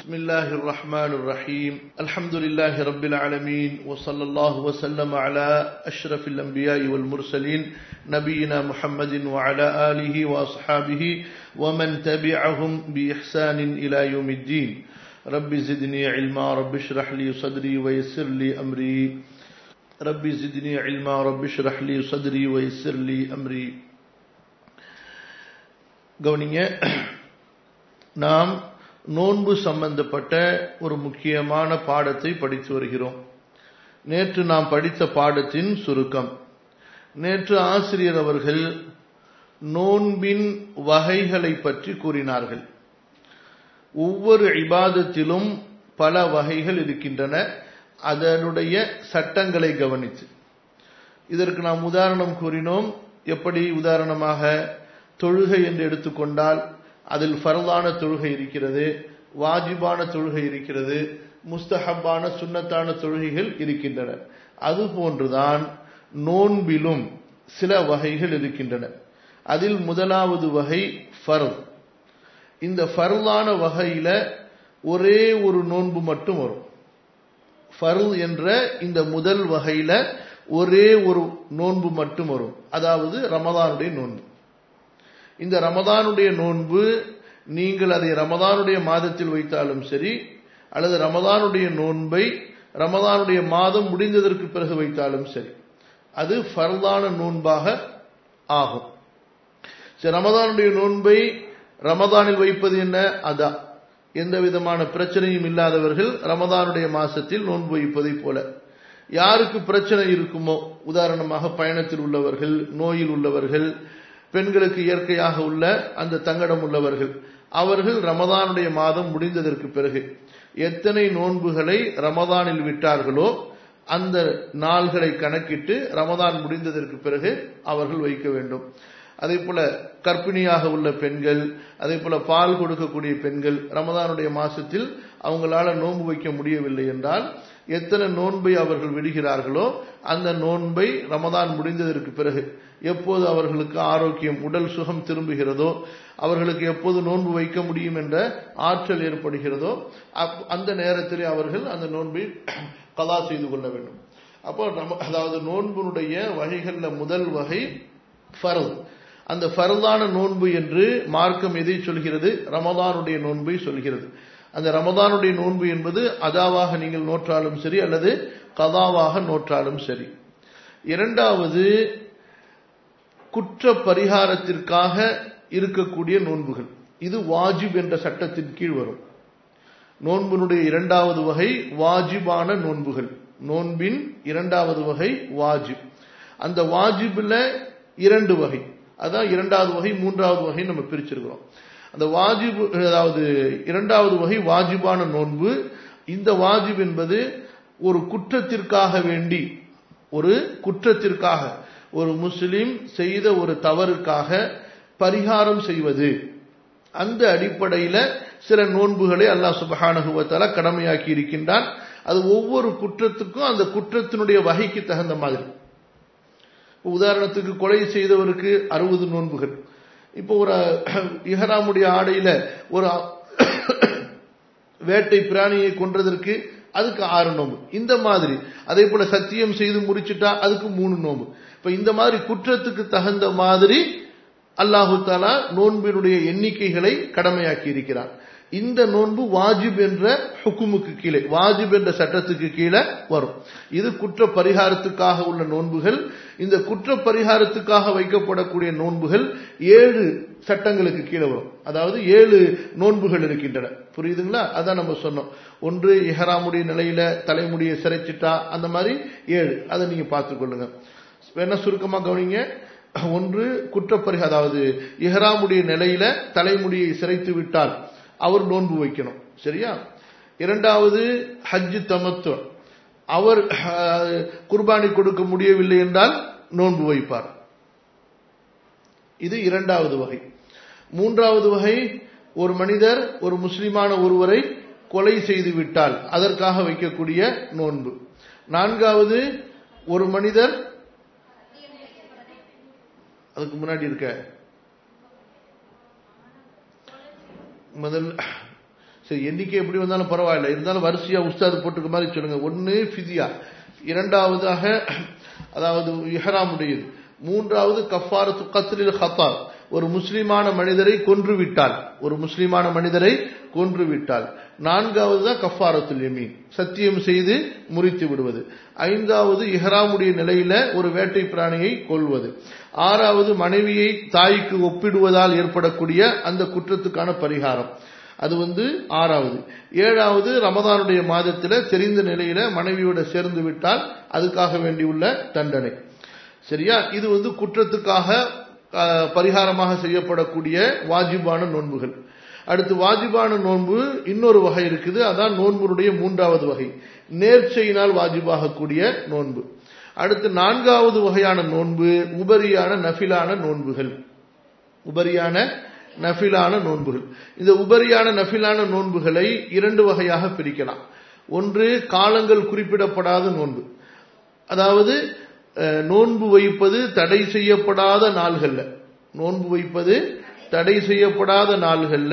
بسم الله الرحمن الرحيم الحمد لله رب العالمين وصلى الله وسلم على أشرف الأنبياء والمرسلين نبينا محمد وعلى آله وأصحابه ومن تبعهم بإحسان إلى يوم الدين رب زدني علما رب اشرح لي صدري ويسر لي أمري رب زدني علما رب اشرح لي صدري ويسر لي أمري கவனிங்க நாம் நோன்பு சம்பந்தப்பட்ட ஒரு முக்கியமான பாடத்தை படித்து வருகிறோம் நேற்று நாம் படித்த பாடத்தின் சுருக்கம் நேற்று ஆசிரியர் அவர்கள் நோன்பின் வகைகளை பற்றி கூறினார்கள் ஒவ்வொரு இபாதத்திலும் பல வகைகள் இருக்கின்றன அதனுடைய சட்டங்களை கவனித்து இதற்கு நாம் உதாரணம் கூறினோம் எப்படி உதாரணமாக தொழுகை என்று எடுத்துக்கொண்டால் அதில் ஃபரலான தொழுகை இருக்கிறது வாஜிபான தொழுகை இருக்கிறது முஸ்தஹப்பான சுன்னத்தான தொழுகைகள் இருக்கின்றன அதுபோன்றுதான் நோன்பிலும் சில வகைகள் இருக்கின்றன அதில் முதலாவது வகை ஃபர்த் இந்த ஃபர்லான வகையில ஒரே ஒரு நோன்பு மட்டும் வரும் ஃபர்ல் என்ற இந்த முதல் வகையில ஒரே ஒரு நோன்பு மட்டும் வரும் அதாவது ரமதானுடைய நோன்பு இந்த ரமதானுடைய நோன்பு நீங்கள் அதை ரமதானுடைய மாதத்தில் வைத்தாலும் சரி அல்லது ரமதானுடைய நோன்பை ரமதானுடைய மாதம் முடிந்ததற்கு பிறகு வைத்தாலும் சரி அது ஃபர்தான நோன்பாக ஆகும் சரி ரமதானுடைய நோன்பை ரமதானில் வைப்பது என்ன அதான் எந்த விதமான பிரச்சனையும் இல்லாதவர்கள் ரமதானுடைய மாசத்தில் நோன்பு வைப்பதை போல யாருக்கு பிரச்சனை இருக்குமோ உதாரணமாக பயணத்தில் உள்ளவர்கள் நோயில் உள்ளவர்கள் பெண்களுக்கு இயற்கையாக உள்ள அந்த தங்கடம் உள்ளவர்கள் அவர்கள் ரமதானுடைய மாதம் முடிந்ததற்கு பிறகு எத்தனை நோன்புகளை ரமதானில் விட்டார்களோ அந்த நாள்களை கணக்கிட்டு ரமதான் முடிந்ததற்கு பிறகு அவர்கள் வைக்க வேண்டும் அதே போல கர்ப்பிணியாக உள்ள பெண்கள் அதே போல பால் கொடுக்கக்கூடிய பெண்கள் ரமதானுடைய மாசத்தில் அவங்களால நோன்பு வைக்க முடியவில்லை என்றால் எத்தனை நோன்பை அவர்கள் விடுகிறார்களோ அந்த நோன்பை ரமதான் முடிந்ததற்கு பிறகு எப்போது அவர்களுக்கு ஆரோக்கியம் உடல் சுகம் திரும்புகிறதோ அவர்களுக்கு எப்போது நோன்பு வைக்க முடியும் என்ற ஆற்றல் ஏற்படுகிறதோ அந்த நேரத்திலே அவர்கள் அந்த நோன்பை கலா செய்து கொள்ள வேண்டும் அப்போ அதாவது நோன்புனுடைய வகைகளில் முதல் வகை ஃபரல் அந்த ஃபரதான நோன்பு என்று மார்க்கம் எதை சொல்கிறது ரமதானுடைய நோன்பை சொல்கிறது அந்த ரமதானுடைய நோன்பு என்பது அதாவாக நீங்கள் நோற்றாலும் சரி அல்லது கதாவாக நோற்றாலும் சரி இரண்டாவது குற்ற பரிகாரத்திற்காக இருக்கக்கூடிய நோன்புகள் இது வாஜிப் என்ற சட்டத்தின் கீழ் வரும் நோன்பினுடைய இரண்டாவது வகை வாஜிபான நோன்புகள் நோன்பின் இரண்டாவது வகை வாஜிப் அந்த வாஜிப்ல இரண்டு வகை அதான் இரண்டாவது வகை மூன்றாவது வகை நம்ம பிரிச்சிருக்கிறோம் அந்த வாஜிபு அதாவது இரண்டாவது வகை வாஜிபான நோன்பு இந்த வாஜிப் என்பது ஒரு குற்றத்திற்காக வேண்டி ஒரு குற்றத்திற்காக ஒரு முஸ்லிம் செய்த ஒரு தவறுக்காக பரிகாரம் செய்வது அந்த அடிப்படையில சில நோன்புகளை அல்லாஹ் சுபஹானகுவத்தால கடமையாக்கி இருக்கின்றான் அது ஒவ்வொரு குற்றத்துக்கும் அந்த குற்றத்தினுடைய வகைக்கு தகுந்த மாதிரி உதாரணத்துக்கு கொலை செய்தவருக்கு அறுபது நோன்புகள் இப்போ ஒரு இஹராமுடைய ஆடையில ஒரு வேட்டை பிராணியை கொன்றதற்கு அதுக்கு ஆறு நோம்பு இந்த மாதிரி அதே போல சத்தியம் செய்து முடிச்சுட்டா அதுக்கு மூணு நோம்பு இப்ப இந்த மாதிரி குற்றத்துக்கு தகுந்த மாதிரி அல்லாஹு தாலா நோன்பினுடைய எண்ணிக்கைகளை கடமையாக்கி இருக்கிறார் இந்த நோன்பு வாஜிப் என்ற ஹுக்குமுக்கு கீழே வாஜிப் என்ற சட்டத்துக்கு கீழே வரும் இது குற்ற பரிகாரத்துக்காக உள்ள நோன்புகள் இந்த குற்ற பரிகாரத்துக்காக வைக்கப்படக்கூடிய நோன்புகள் ஏழு சட்டங்களுக்கு கீழே வரும் அதாவது ஏழு நோன்புகள் இருக்கின்றன புரியுதுங்களா அதான் நம்ம சொன்னோம் ஒன்று இஹராமுடைய நிலையில தலைமுடியை சிறைச்சிட்டா அந்த மாதிரி ஏழு அதை நீங்க பார்த்துக்கொள்ளுங்க என்ன சுருக்கமா கவனிங்க ஒன்று குற்றப்பரிக அதாவது இஹராமுடைய நிலையில தலைமுடியை சிறைத்து விட்டால் அவர் நோன்பு வைக்கணும் சரியா இரண்டாவது ஹஜ்ஜு தமத்து அவர் குர்பானி கொடுக்க முடியவில்லை என்றால் நோன்பு வைப்பார் இது இரண்டாவது வகை மூன்றாவது வகை ஒரு மனிதர் ஒரு முஸ்லிமான ஒருவரை கொலை செய்து விட்டால் அதற்காக வைக்கக்கூடிய நோன்பு நான்காவது ஒரு மனிதர் அதுக்கு முன்னாடி இருக்க முதல் சரி எண்ணிக்கை எப்படி வந்தாலும் பரவாயில்ல இருந்தாலும் வரிசையா உஸ்தாது போட்டுக்க மாதிரி சொல்லுங்க ஒன்னு ஃபிதியா இரண்டாவதாக அதாவது இஹராமுடையது மூன்றாவது கஃபாரத்து கத்ரில் ஹத்தா ஒரு முஸ்லிமான மனிதரை கொன்று விட்டால் ஒரு முஸ்லிமான மனிதரை கொன்று விட்டால் நான்காவது தான் கஃபாரத்துல் யமீன் சத்தியம் செய்து முறித்து விடுவது ஐந்தாவது இஹராமுடைய நிலையில ஒரு வேட்டை பிராணியை கொள்வது ஆறாவது மனைவியை தாய்க்கு ஒப்பிடுவதால் ஏற்படக்கூடிய அந்த குற்றத்துக்கான பரிகாரம் அது வந்து ஆறாவது ஏழாவது ரமதானுடைய மாதத்தில் தெரிந்த நிலையில மனைவியோட சேர்ந்து விட்டால் அதுக்காக வேண்டியுள்ள தண்டனை சரியா இது வந்து குற்றத்துக்காக பரிகாரமாக செய்யப்படக்கூடிய வாஜிபான நோன்புகள் அடுத்து வாஜிபான நோன்பு இன்னொரு வகை இருக்குது அதான் நோன்புடைய மூன்றாவது வகை நேர்ச்சையினால் வாஜிபாகக்கூடிய நோன்பு அடுத்து நான்காவது வகையான நோன்பு உபரியான நஃபிலான நோன்புகள் உபரியான நஃபிலான நோன்புகள் இந்த உபரியான நஃபிலான நோன்புகளை இரண்டு வகையாக பிரிக்கலாம் ஒன்று காலங்கள் குறிப்பிடப்படாத நோன்பு அதாவது நோன்பு வைப்பது தடை செய்யப்படாத நாள்கள்ல நோன்பு வைப்பது தடை செய்யப்படாத நாள்கள்ல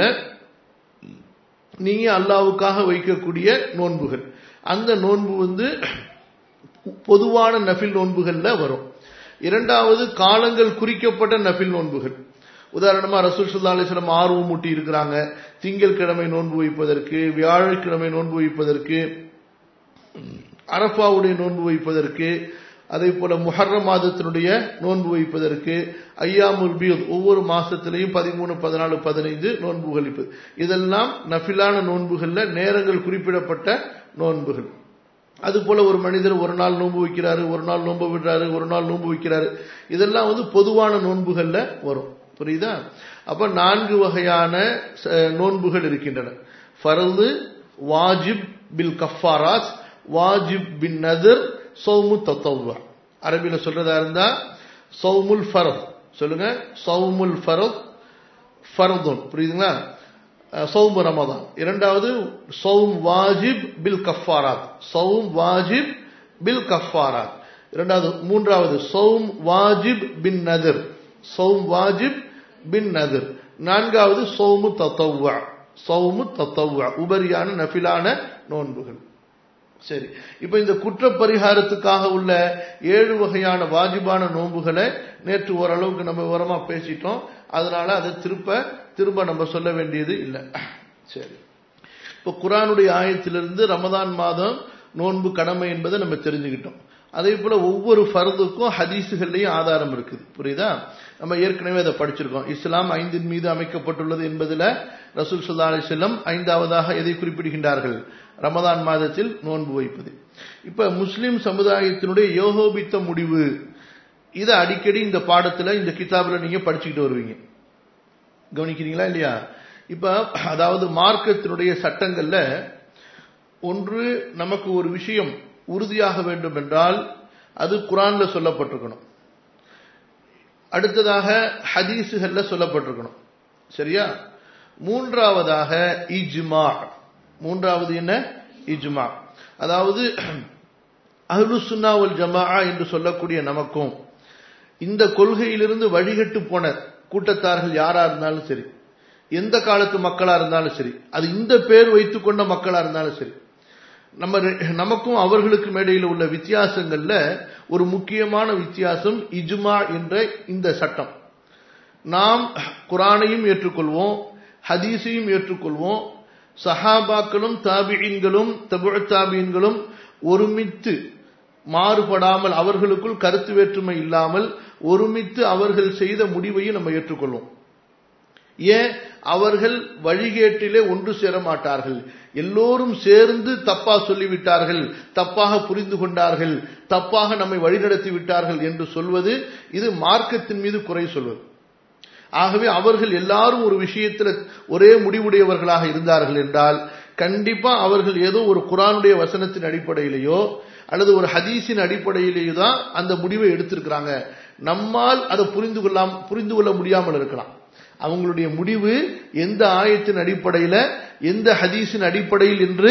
நீங்க அல்லாவுக்காக வைக்கக்கூடிய நோன்புகள் அந்த நோன்பு வந்து பொதுவான நஃபில் நோன்புகள்ல வரும் இரண்டாவது காலங்கள் குறிக்கப்பட்ட நஃபில் நோன்புகள் உதாரணமா ரசூல் சுல்லா அலிஸ்லாம் ஆர்வம் மூட்டி இருக்கிறாங்க திங்கள் கிழமை நோன்பு வைப்பதற்கு வியாழக்கிழமை நோன்பு வைப்பதற்கு அரஃபாவுடைய நோன்பு வைப்பதற்கு அதே போல முஹர்ர மாதத்தினுடைய நோன்பு வைப்பதற்கு ஐயாமுல் பீத் ஒவ்வொரு மாசத்திலையும் பதிமூணு பதினாலு பதினைந்து நோன்பு வைப்பது இதெல்லாம் நஃபிலான நோன்புகள்ல நேரங்கள் குறிப்பிடப்பட்ட நோன்புகள் அது போல ஒரு மனிதர் ஒரு நாள் நோன்பு வைக்கிறாரு ஒரு நாள் நோன்பு விடுறாரு ஒரு நாள் நோன்பு வைக்கிறாரு இதெல்லாம் வந்து பொதுவான நோன்புகள்ல வரும் புரியுதா அப்ப நான்கு வகையான நோன்புகள் இருக்கின்றன ஃபரது வாஜிப் பில் கஃபாராத் வாஜிப் பின் நதர் சௌமு தத்தவ்வா அரபியில் சொல்றதா இருந்தா சௌமுல் ஃபரத் சொல்லுங்க சௌமுல் ஃபரத் ஃபரதுன் புரியுதுங்களா சௌம் ரமதான் இரண்டாவது சௌம் வாஜிப் பில் கஃபாராத் சௌம் வாஜிப் பில் கஃபாராத் இரண்டாவது மூன்றாவது சௌம் வாஜிப் பின் நதிர் சௌம் வாஜிப் பின் நதிர் நான்காவது சௌமு தத்தவ்வா சௌமு தத்தவ்வா உபரியான நஃபிலான நோன்புகள் சரி இப்ப இந்த குற்ற பரிகாரத்துக்காக உள்ள ஏழு வகையான வாஜிபான நோன்புகளை நேற்று ஓரளவுக்கு நம்ம விவரமா பேசிட்டோம் அதனால அதை திருப்ப திரும்ப நம்ம சொல்ல வேண்டியது இல்லை சரி இப்போ குரானுடைய ஆயத்திலிருந்து ரமதான் மாதம் நோன்பு கடமை என்பதை நம்ம தெரிஞ்சுக்கிட்டோம் அதே போல ஒவ்வொரு ஃபர்துக்கும் ஹதீஸுகள்லையும் ஆதாரம் இருக்குது புரியுதா நம்ம ஏற்கனவே அதை படிச்சிருக்கோம் இஸ்லாம் ஐந்தின் மீது அமைக்கப்பட்டுள்ளது என்பதில் ரசூல் சுல்லா அலி செல்லம் ஐந்தாவதாக எதை குறிப்பிடுகின்றார்கள் ரமதான் மாதத்தில் நோன்பு வைப்பது இப்ப முஸ்லிம் சமுதாயத்தினுடைய யோகோபித்த முடிவு இதை அடிக்கடி இந்த பாடத்துல இந்த கிதாபில் நீங்க படிச்சுக்கிட்டு வருவீங்க கவனிக்கிறீங்களா இல்லையா இப்ப அதாவது மார்க்கத்தினுடைய சட்டங்கள்ல ஒன்று நமக்கு ஒரு விஷயம் உறுதியாக வேண்டும் என்றால் அது குரான்ல சொல்லப்பட்டிருக்கணும் அடுத்ததாக ஹதீஸுகள்ல சொல்லப்பட்டிருக்கணும் சரியா மூன்றாவதாக இஜ்மா மூன்றாவது என்ன இஜ்மா அதாவது அஹ்லு சுன்னாவல் ஜமா என்று சொல்லக்கூடிய நமக்கும் இந்த கொள்கையிலிருந்து வழிகட்டு போன கூட்டத்தார்கள் யாரா இருந்தாலும் சரி எந்த காலத்து மக்களா இருந்தாலும் சரி அது இந்த பேர் வைத்துக் கொண்ட மக்களா இருந்தாலும் சரி நம்ம நமக்கும் அவர்களுக்கும் இடையில உள்ள வித்தியாசங்கள்ல ஒரு முக்கியமான வித்தியாசம் இஜ்மா என்ற இந்த சட்டம் நாம் குரானையும் ஏற்றுக்கொள்வோம் ஹதீஸையும் ஏற்றுக்கொள்வோம் சஹாபாக்களும் தாபியன்களும் தபு தாபியன்களும் ஒருமித்து மாறுபடாமல் அவர்களுக்குள் கருத்து வேற்றுமை இல்லாமல் ஒருமித்து அவர்கள் செய்த முடிவையும் நம்ம ஏற்றுக்கொள்வோம் ஏன் அவர்கள் வழிகேட்டிலே ஒன்று சேர மாட்டார்கள் எல்லோரும் சேர்ந்து தப்பா சொல்லிவிட்டார்கள் தப்பாக புரிந்து கொண்டார்கள் தப்பாக நம்மை வழிநடத்தி விட்டார்கள் என்று சொல்வது இது மார்க்கத்தின் மீது குறை சொல்வது ஆகவே அவர்கள் எல்லாரும் ஒரு விஷயத்தில் ஒரே முடிவுடையவர்களாக இருந்தார்கள் என்றால் கண்டிப்பா அவர்கள் ஏதோ ஒரு குரானுடைய வசனத்தின் அடிப்படையிலேயோ அல்லது ஒரு ஹதீஸின் அடிப்படையிலேயோ தான் அந்த முடிவை எடுத்திருக்கிறாங்க நம்மால் அதை புரிந்து கொள்ளாம புரிந்து கொள்ள முடியாமல் இருக்கலாம் அவங்களுடைய முடிவு எந்த ஆயத்தின் அடிப்படையில் எந்த ஹதீஸின் அடிப்படையில் என்று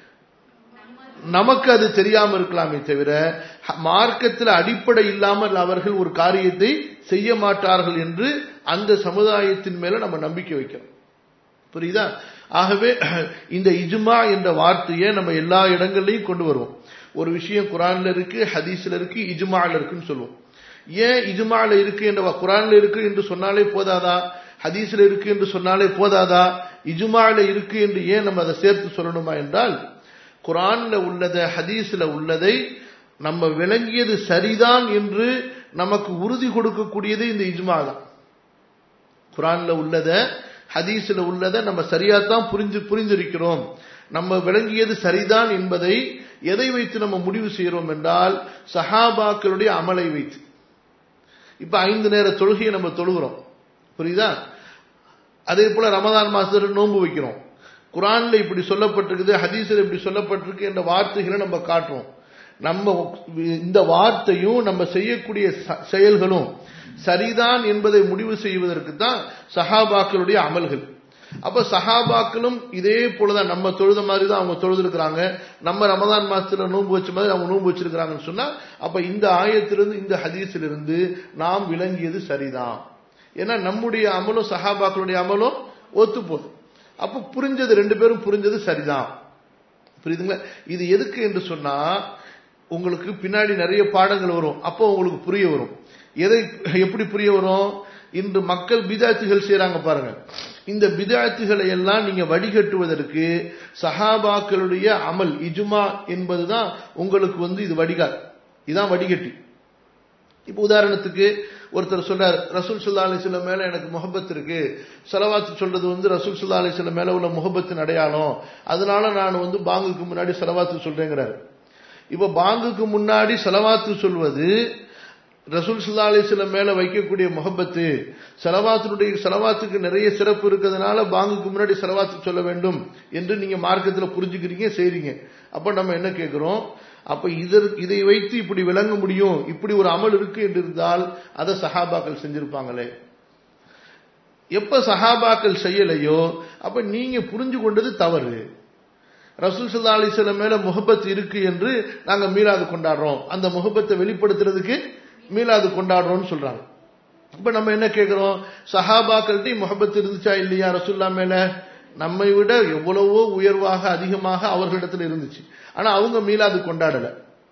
நமக்கு அது தெரியாம இருக்கலாமே தவிர மார்க்கத்தில் அடிப்படை இல்லாமல் அவர்கள் ஒரு காரியத்தை செய்ய மாட்டார்கள் என்று அந்த சமுதாயத்தின் மேல நம்ம நம்பிக்கை வைக்கிறோம் புரியுதா ஆகவே இந்த இஜ்மா என்ற வார்த்தையை நம்ம எல்லா இடங்கள்லையும் கொண்டு வருவோம் ஒரு விஷயம் குரான்ல இருக்கு ஹதீஸ்ல இருக்கு இஜ்மால இருக்குன்னு சொல்லுவோம் ஏன் இஜ்மால இருக்கு என்ற குரான்ல இருக்கு என்று சொன்னாலே போதாதா ஹதீஸ்ல இருக்கு என்று சொன்னாலே போதாதா இஜ்மால இருக்கு என்று ஏன் நம்ம அதை சேர்த்து சொல்லணுமா என்றால் குரான்ல உள்ளதை ஹதீஸ்ல உள்ளதை நம்ம விளங்கியது சரிதான் என்று நமக்கு உறுதி கொடுக்கக்கூடியது இந்த இஜ்மா தான் குரான்ல உள்ளத ஹதீஸ்ல உள்ளதை நம்ம சரியாத்தான் புரிஞ்சு புரிந்திருக்கிறோம் நம்ம விளங்கியது சரிதான் என்பதை எதை வைத்து நம்ம முடிவு செய்கிறோம் என்றால் சஹாபாக்களுடைய அமலை வைத்து இப்ப ஐந்து நேர தொழுகையை நம்ம தொழுகிறோம் புரியுதா அதே போல ரமதான் மாசத்துல நோன்பு வைக்கிறோம் குரான்ல இப்படி சொல்லப்பட்டிருக்குது ஹதீஸ்ல இப்படி சொல்லப்பட்டிருக்கு என்ற வார்த்தைகளை நம்ம காட்டுறோம் நம்ம இந்த வார்த்தையும் நம்ம செய்யக்கூடிய செயல்களும் சரிதான் என்பதை முடிவு செய்வதற்கு தான் சஹாபாக்களுடைய அமல்கள் அப்ப சஹாபாக்களும் இதே போலதான் நம்ம தொழுத மாதிரி தான் அவங்க தொழுதுருக்கிறாங்க நம்ம ரமதான் மாசத்துல நோன்பு வச்ச மாதிரி அவங்க நோன்பு வச்சிருக்கிறாங்கன்னு சொன்னா அப்ப இந்த ஆயத்திலிருந்து இந்த ஹதீஸிலிருந்து நாம் விளங்கியது சரிதான் ஏன்னா நம்முடைய அமலும் சஹாபாக்களுடைய அமலும் ஒத்து போகுது அப்ப புரிஞ்சது ரெண்டு பேரும் புரிஞ்சது சரிதான் புரியுதுங்களா இது எதுக்கு என்று சொன்னா உங்களுக்கு பின்னாடி நிறைய பாடங்கள் வரும் அப்போ உங்களுக்கு புரிய வரும் எதை எப்படி புரிய வரும் இன்று மக்கள் பிதாத்துகள் செய்யறாங்க பாருங்க இந்த பிதாத்துகளை எல்லாம் நீங்க வடிகட்டுவதற்கு சஹாபாக்களுடைய அமல் இஜுமா என்பதுதான் உங்களுக்கு வந்து இது வடிகால் இதான் வடிகட்டி இப்ப உதாரணத்துக்கு ஒருத்தர் சொல்றார் ரசூல் சுல்லா அலிஸ்லம் மேல எனக்கு முகபத் இருக்கு செலவாத்து சொல்றது வந்து ரசூல் சுல்லா அலிஸ்லம் மேல உள்ள முகபத்தின் அடையாளம் அதனால நான் வந்து பாங்குக்கு முன்னாடி செலவாத்து சொல்றேங்கிறாரு இப்ப பாங்குக்கு முன்னாடி செலவாத்து சொல்வது ரசூல் சுல்லா அலிஸ்லம் மேல வைக்கக்கூடிய முகப்பத்து செலவாத்தினுடைய செலவாத்துக்கு நிறைய சிறப்பு இருக்கிறதுனால பாங்குக்கு முன்னாடி செலவாத்து சொல்ல வேண்டும் என்று நீங்க மார்க்கத்தில் புரிஞ்சுக்கிறீங்க செய்றீங்க அப்ப நம்ம என்ன கேட்கிறோம் அப்ப இதற்கு இதை வைத்து இப்படி விளங்க முடியும் இப்படி ஒரு அமல் இருக்கு என்று இருந்தால் அதை சஹாபாக்கள் செஞ்சிருப்பாங்களே எப்ப சஹாபாக்கள் செய்யலையோ அப்ப நீங்க புரிஞ்சு கொண்டது தவறு ரசூல் சல்லா அலிஸ்லம் மேல முகப்பத் இருக்கு என்று நாங்க மீளாது கொண்டாடுறோம் அந்த முகப்பத்தை வெளிப்படுத்துறதுக்கு மீளாது கொண்டாடுறோம்னு சொல்றாங்க இப்ப நம்ம என்ன கேட்கிறோம் சஹாபாக்கள்கிட்ட முகப்பத் இருந்துச்சா இல்லையா ரசூல்லா மேல நம்மை விட எவ்வளவோ உயர்வாக அதிகமாக அவர்களிடத்துல இருந்துச்சு ஆனா அவங்க மீளாது கொண்டாடல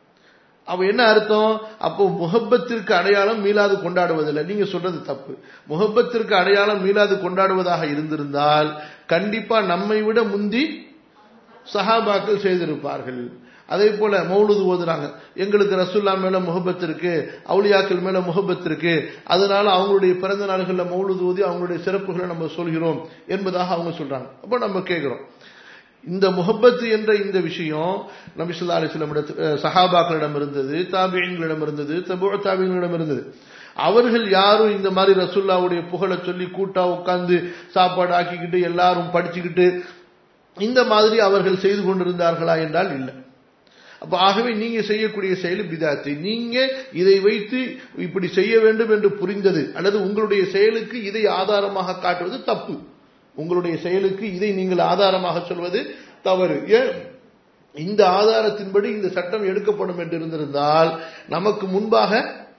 அவ என்ன அர்த்தம் அப்போ முகப்பத்திற்கு அடையாளம் மீளாது கொண்டாடுவதில்லை நீங்க சொல்றது தப்பு முகப்பத்திற்கு அடையாளம் மீளாது கொண்டாடுவதாக இருந்திருந்தால் கண்டிப்பா நம்மை விட முந்தி சஹாபாக்கள் செய்திருப்பார்கள் அதே போல மௌலுது ஓதுறாங்க எங்களுக்கு ரசுல்லா மேல முகபத் இருக்கு அவுளியாக்கள் மேல முகபத் இருக்கு அதனால அவங்களுடைய பிறந்த நாள்களில் மௌலுது ஓதி அவங்களுடைய சிறப்புகளை நம்ம சொல்கிறோம் என்பதாக அவங்க சொல்றாங்க அப்ப நம்ம கேட்கிறோம் இந்த முகப்பத் என்ற இந்த விஷயம் நபிசுல்லா அலிஸ்லம் சஹாபாக்களிடம் இருந்தது தாபியங்களிடம் இருந்தது தபோ தாபியங்களிடம் இருந்தது அவர்கள் யாரும் இந்த மாதிரி ரசுல்லாவுடைய புகழை சொல்லி கூட்டா உட்கார்ந்து சாப்பாடு ஆக்கிக்கிட்டு எல்லாரும் படிச்சுக்கிட்டு இந்த மாதிரி அவர்கள் செய்து கொண்டிருந்தார்களா என்றால் இல்லை அப்ப ஆகவே நீங்க செய்யக்கூடிய செயல் பிதாத்து நீங்க இதை வைத்து இப்படி செய்ய வேண்டும் என்று புரிந்தது அல்லது உங்களுடைய செயலுக்கு இதை ஆதாரமாக காட்டுவது தப்பு உங்களுடைய செயலுக்கு இதை நீங்கள் ஆதாரமாக சொல்வது தவறு ஏன் இந்த ஆதாரத்தின்படி இந்த சட்டம் எடுக்கப்படும் என்று இருந்திருந்தால் நமக்கு முன்பாக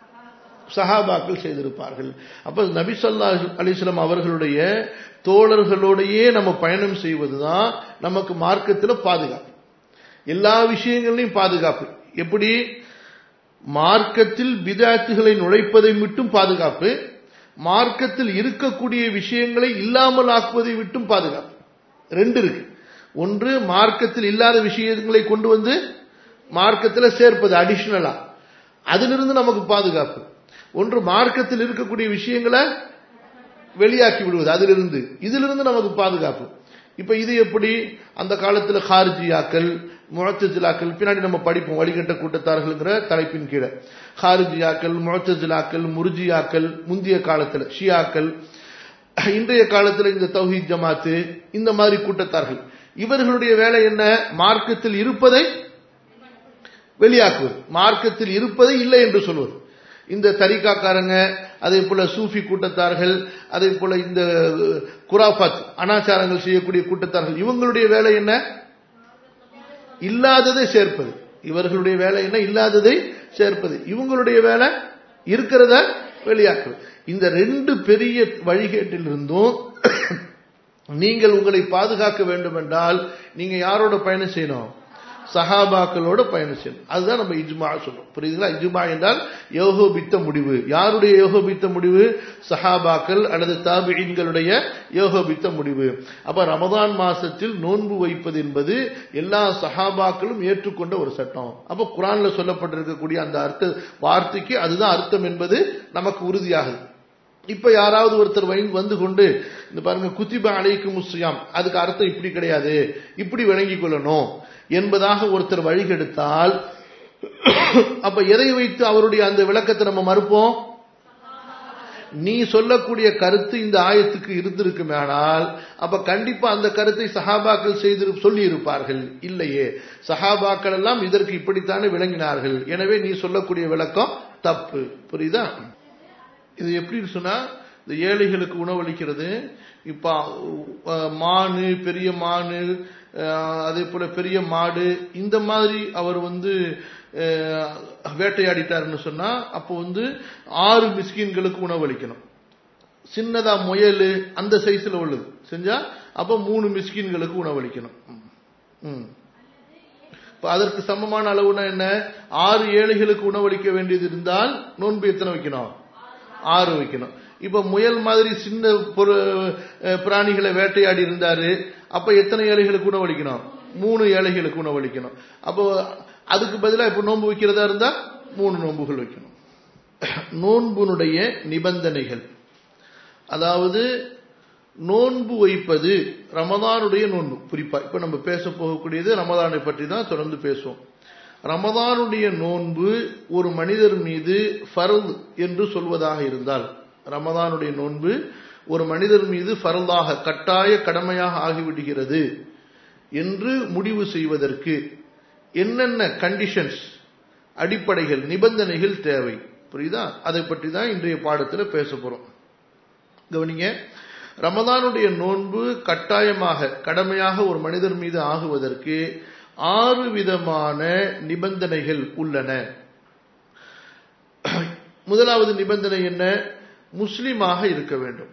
சஹாபாக்கள் செய்திருப்பார்கள் அப்ப நபி சொல்லா அலிஸ்லாம் அவர்களுடைய தோழர்களோடையே நம்ம பயணம் செய்வதுதான் நமக்கு மார்க்கத்தில் பாதுகாப்பு எல்லா விஷயங்களையும் பாதுகாப்பு எப்படி மார்க்கத்தில் பிதாத்துகளை நுழைப்பதை மட்டும் பாதுகாப்பு மார்க்கத்தில் இருக்கக்கூடிய விஷயங்களை இல்லாமல் ஆக்குவதை விட்டும் பாதுகாப்பு ரெண்டு இருக்கு ஒன்று மார்க்கத்தில் இல்லாத விஷயங்களை கொண்டு வந்து மார்க்கத்தில் சேர்ப்பது அடிஷனலா அதிலிருந்து நமக்கு பாதுகாப்பு ஒன்று மார்க்கத்தில் இருக்கக்கூடிய விஷயங்களை வெளியாக்கி விடுவது அதிலிருந்து இதிலிருந்து நமக்கு பாதுகாப்பு இப்ப இது எப்படி அந்த காலத்துல ஹாரிஜியாக்கள் முழத்தஜிலாக்கள் பின்னாடி நம்ம படிப்போம் வழிகட்ட கூட்டத்தார்கள்ங்கிற தலைப்பின் கீழே ஹாரிஜியாக்கள் முழத்தஜிலாக்கள் முருஜியாக்கள் முந்தைய காலத்துல ஷியாக்கள் இன்றைய காலத்துல இந்த தௌஹீத் ஜமாத்து இந்த மாதிரி கூட்டத்தார்கள் இவர்களுடைய வேலை என்ன மார்க்கத்தில் இருப்பதை வெளியாக்குவது மார்க்கத்தில் இருப்பதை இல்லை என்று சொல்வது இந்த தரிகாக்காரங்க அதே போல சூஃபி கூட்டத்தார்கள் அதே போல இந்த குராஃபாத் அனாச்சாரங்கள் செய்யக்கூடிய கூட்டத்தார்கள் இவங்களுடைய வேலை என்ன இல்லாததை சேர்ப்பது இவர்களுடைய வேலை என்ன இல்லாததை சேர்ப்பது இவங்களுடைய வேலை இருக்கிறத வெளியாக்குவது இந்த ரெண்டு பெரிய வழிகேட்டில் இருந்தும் நீங்கள் உங்களை பாதுகாக்க வேண்டும் என்றால் நீங்க யாரோட பயணம் செய்யணும் சஹாபாக்களோட பயணம் செய்யணும் அதுதான் நம்ம இஜ்மா சொல்றோம் புரியுதுங்களா இஜ்மா என்றால் யோகோபித்த முடிவு யாருடைய யோகோபித்த முடிவு சஹாபாக்கள் அல்லது தாபியின்களுடைய யோகோபித்த முடிவு அப்ப ரமதான் மாசத்தில் நோன்பு வைப்பது என்பது எல்லா சஹாபாக்களும் ஏற்றுக்கொண்ட ஒரு சட்டம் அப்ப குரான்ல சொல்லப்பட்டிருக்கக்கூடிய அந்த அர்த்த வார்த்தைக்கு அதுதான் அர்த்தம் என்பது நமக்கு உறுதியாகுது இப்ப யாராவது ஒருத்தர் வந்து கொண்டு இந்த பாருங்க குத்திப அலைக்கு முஸ்யாம் அதுக்கு அர்த்தம் இப்படி கிடையாது இப்படி விளங்கிக் கொள்ளணும் என்பதாக ஒருத்தர் வழிகெடுத்தால் அப்ப எதை வைத்து அவருடைய அந்த விளக்கத்தை நம்ம மறுப்போம் நீ சொல்லக்கூடிய கருத்து இந்த ஆயத்துக்கு இருந்திருக்குமேனால் அப்ப கண்டிப்பா அந்த கருத்தை சஹாபாக்கள் செய்து சொல்லி இருப்பார்கள் இல்லையே சஹாபாக்கள் எல்லாம் இதற்கு இப்படித்தானே விளங்கினார்கள் எனவே நீ சொல்லக்கூடிய விளக்கம் தப்பு புரியுதா இது எப்படின்னு சொன்னா இந்த ஏழைகளுக்கு உணவளிக்கிறது இப்ப மானு பெரிய மானு அதே போல பெரிய மாடு இந்த மாதிரி அவர் வந்து வேட்டையாடிட்டாருன்னு சொன்னா அப்போ வந்து ஆறு மிஸ்கின்களுக்கு உணவளிக்கணும் சின்னதா முயல் அந்த சைஸ்ல உள்ளது செஞ்சா அப்ப மூணு மிஸ்கின்களுக்கு உணவளிக்கணும் அதற்கு சமமான அளவுனா என்ன ஆறு ஏழைகளுக்கு உணவளிக்க வேண்டியது இருந்தால் நோன்பு எத்தனை வைக்கணும் ஆறு வைக்கணும் இப்ப முயல் மாதிரி சின்ன பிராணிகளை வேட்டையாடி இருந்தாரு அப்ப எத்தனை ஏழைகளுக்கு உணவளிக்கணும் மூணு ஏழைகளுக்கு உணவளிக்கணும் அப்போ அதுக்கு பதிலாக இப்ப நோன்பு வைக்கிறதா இருந்தா மூணு நோன்புகள் வைக்கணும் நோன்புனுடைய நிபந்தனைகள் அதாவது நோன்பு வைப்பது ரமதானுடைய நோன்பு குறிப்பா இப்ப நம்ம பேச போகக்கூடியது ரமதானை பற்றி தான் தொடர்ந்து பேசுவோம் ரமதானுடைய நோன்பு ஒரு மனிதர் மீது ஃபரல் என்று சொல்வதாக இருந்தால் ரமதானுடைய நோன்பு ஒரு மனிதர் மீது ஃபரலாக கட்டாய கடமையாக ஆகிவிடுகிறது என்று முடிவு செய்வதற்கு என்னென்ன கண்டிஷன்ஸ் அடிப்படைகள் நிபந்தனைகள் தேவை புரியுதா அதை பற்றி தான் இன்றைய பாடத்தில் பேச போறோம் கவனிங்க ரமதானுடைய நோன்பு கட்டாயமாக கடமையாக ஒரு மனிதர் மீது ஆகுவதற்கு ஆறு விதமான நிபந்தனைகள் உள்ளன முதலாவது நிபந்தனை என்ன முஸ்லிமாக இருக்க வேண்டும்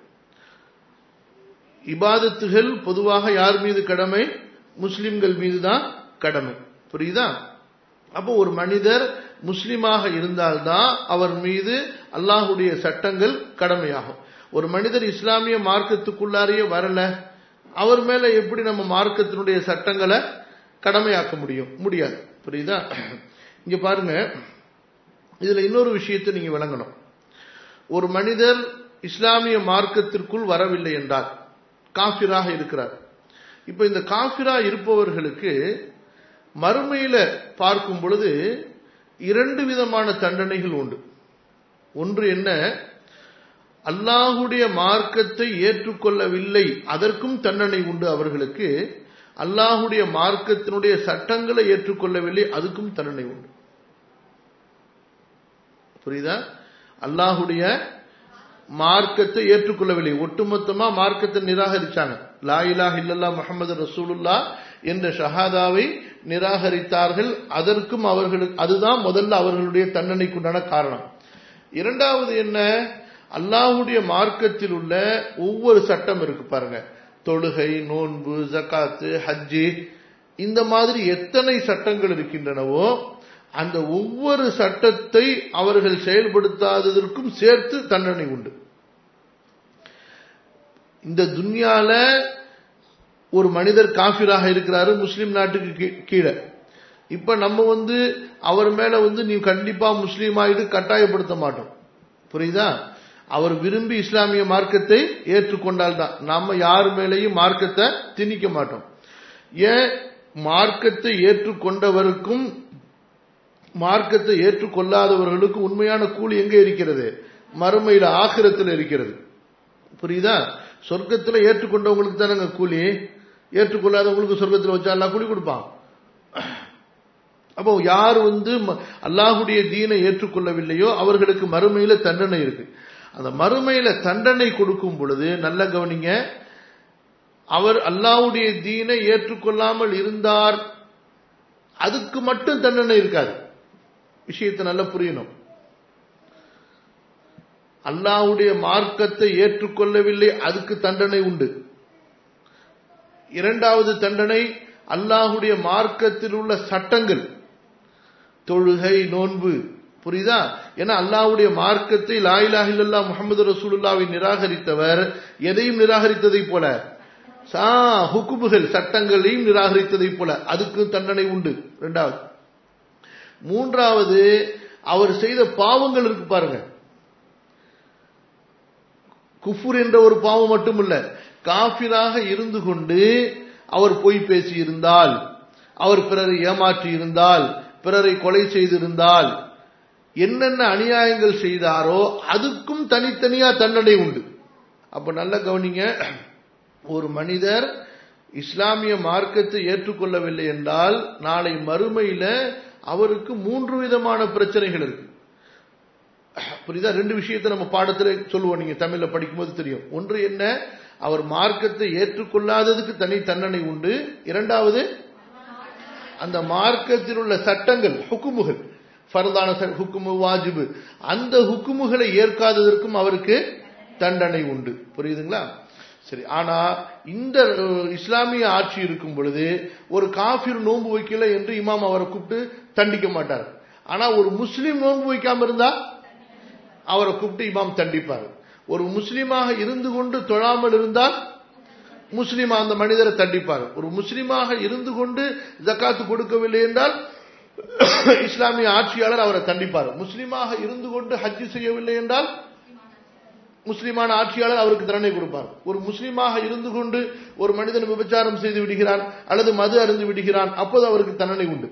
இபாதத்துகள் பொதுவாக யார் மீது கடமை முஸ்லிம்கள் மீது தான் கடமை புரியுதா அப்போ ஒரு மனிதர் முஸ்லிமாக இருந்தால்தான் அவர் மீது அல்லாஹுடைய சட்டங்கள் கடமையாகும் ஒரு மனிதர் இஸ்லாமிய மார்க்கத்துக்குள்ளாரையே வரல அவர் மேல எப்படி நம்ம மார்க்கத்தினுடைய சட்டங்களை கடமையாக்க முடியும் முடியாது புரியுதா இங்க பாருங்க இதுல இன்னொரு விஷயத்தை நீங்க விளங்கணும் ஒரு மனிதர் இஸ்லாமிய மார்க்கத்திற்குள் வரவில்லை என்றால் காஃபிராக இருக்கிறார் இப்ப இந்த காஃபிரா இருப்பவர்களுக்கு மறுமையில பார்க்கும் பொழுது இரண்டு விதமான தண்டனைகள் உண்டு ஒன்று என்ன அல்லாஹுடைய மார்க்கத்தை ஏற்றுக்கொள்ளவில்லை அதற்கும் தண்டனை உண்டு அவர்களுக்கு அல்லாஹுடைய மார்க்கத்தினுடைய சட்டங்களை ஏற்றுக்கொள்ளவில்லை அதுக்கும் தண்டனை உண்டு புரியுதா அல்லாஹுடைய மார்க்கத்தை ஏற்றுக்கொள்ளவில்லை ஒட்டுமொத்தமா மார்க்கத்தை நிராகரிச்சாங்க லா இலாஹ இல்லல்லா முகமது ரசூலுல்லா என்ற ஷஹாதாவை நிராகரித்தார்கள் அதற்கும் அவர்களுக்கு அதுதான் முதல்ல அவர்களுடைய தண்டனைக்குண்டான காரணம் இரண்டாவது என்ன அல்லாஹுடைய மார்க்கத்தில் உள்ள ஒவ்வொரு சட்டம் இருக்கு பாருங்க தொழுகை நோன்பு ஜக்காத்து ஹஜ்ஜி இந்த மாதிரி எத்தனை சட்டங்கள் இருக்கின்றனவோ அந்த ஒவ்வொரு சட்டத்தை அவர்கள் செயல்படுத்தாததற்கும் சேர்த்து தண்டனை உண்டு இந்த துன்யால ஒரு மனிதர் காஃபிராக இருக்கிறாரு முஸ்லிம் நாட்டுக்கு கீழே இப்ப நம்ம வந்து அவர் மேல வந்து நீ கண்டிப்பா முஸ்லீம் ஆயிட்டு கட்டாயப்படுத்த மாட்டோம் புரியுதா அவர் விரும்பி இஸ்லாமிய மார்க்கத்தை ஏற்றுக்கொண்டால் தான் நம்ம யார் மேலேயும் மார்க்கத்தை திணிக்க மாட்டோம் ஏன் மார்க்கத்தை ஏற்றுக்கொண்டவருக்கும் மார்க்கத்தை ஏற்றுக்கொள்ளாதவர்களுக்கு உண்மையான கூலி எங்க இருக்கிறது மறுமையில ஆகிரத்தில் இருக்கிறது புரியுதா சொர்க்கத்தில் ஏற்றுக்கொண்டவங்களுக்கு தானங்க கூலி ஏற்றுக்கொள்ளாதவங்களுக்கு சொர்க்கத்தில் வச்சா எல்லாம் கூலி கொடுப்பான் அப்போ யார் வந்து அல்லாஹுடைய தீனை ஏற்றுக்கொள்ளவில்லையோ அவர்களுக்கு மறுமையில தண்டனை இருக்கு அந்த மறுமையில தண்டனை கொடுக்கும் பொழுது நல்ல கவனிங்க அவர் அல்லாஹுடைய தீனை ஏற்றுக்கொள்ளாமல் இருந்தார் அதுக்கு மட்டும் தண்டனை இருக்காது விஷயத்தை நல்லா புரியணும் அல்லாஹுடைய மார்க்கத்தை ஏற்றுக்கொள்ளவில்லை அதுக்கு தண்டனை உண்டு இரண்டாவது தண்டனை அல்லாஹுடைய மார்க்கத்தில் உள்ள சட்டங்கள் தொழுகை நோன்பு புரியுதா ஏன்னா அல்லாஹ்வுடைய மார்க்கத்தை லாயிலாக இல்லல்லா முகமது ரசூலுல்லாவை நிராகரித்தவர் எதையும் நிராகரித்ததை போல சா ஹுக்குமுகள் சட்டங்களையும் நிராகரித்ததை போல அதுக்கு தண்டனை உண்டு இரண்டாவது மூன்றாவது அவர் செய்த பாவங்கள் இருக்கு பாருங்க குஃபுர் என்ற ஒரு பாவம் மட்டுமல்ல காஃபிராக இருந்து கொண்டு அவர் பொய் பேசி இருந்தால் அவர் பிறரை ஏமாற்றி இருந்தால் பிறரை கொலை செய்திருந்தால் என்னென்ன அநியாயங்கள் செய்தாரோ அதுக்கும் தனித்தனியா தண்டனை உண்டு அப்ப நல்ல கவனிங்க ஒரு மனிதர் இஸ்லாமிய மார்க்கத்தை ஏற்றுக்கொள்ளவில்லை என்றால் நாளை மறுமையில அவருக்கு மூன்று விதமான பிரச்சனைகள் இருக்கு புரியுதா ரெண்டு விஷயத்தை நம்ம பாடத்துல சொல்லுவோம் நீங்க தமிழ்ல படிக்கும்போது தெரியும் ஒன்று என்ன அவர் மார்க்கத்தை ஏற்றுக்கொள்ளாததுக்கு தனி தண்டனை உண்டு இரண்டாவது அந்த மார்க்கத்தில் உள்ள சட்டங்கள் ஹுக்குமுகள் ஃபர்தான ஹுக்குமு வாஜிபு அந்த ஹுக்குமுகளை ஏற்காததற்கும் அவருக்கு தண்டனை உண்டு புரியுதுங்களா சரி ஆனா இந்த இஸ்லாமிய ஆட்சி இருக்கும் பொழுது ஒரு காஃபிர் நோன்பு வைக்கல என்று இமாம் அவரை கூப்பிட்டு தண்டிக்க மாட்டார் ஆனா ஒரு முஸ்லீம் நோன்பு வைக்காம இருந்தா அவரை கூப்பிட்டு இமாம் தண்டிப்பார் ஒரு முஸ்லீமாக இருந்து கொண்டு தொழாமல் இருந்தால் முஸ்லீம் அந்த மனிதரை தண்டிப்பார் ஒரு முஸ்லீமாக இருந்து கொண்டு ஜக்காத்து கொடுக்கவில்லை என்றால் இஸ்லாமிய ஆட்சியாளர் அவரை தண்டிப்பார் முஸ்லீமாக இருந்து கொண்டு ஹஜ்ஜு செய்யவில்லை என்றால் முஸ்லிமான ஆட்சியாளர் அவருக்கு தண்டனை கொடுப்பார் ஒரு முஸ்லீமாக இருந்து கொண்டு ஒரு மனிதன் விபச்சாரம் செய்து விடுகிறான் அல்லது மது அருந்து விடுகிறான் அப்போது அவருக்கு தண்டனை உண்டு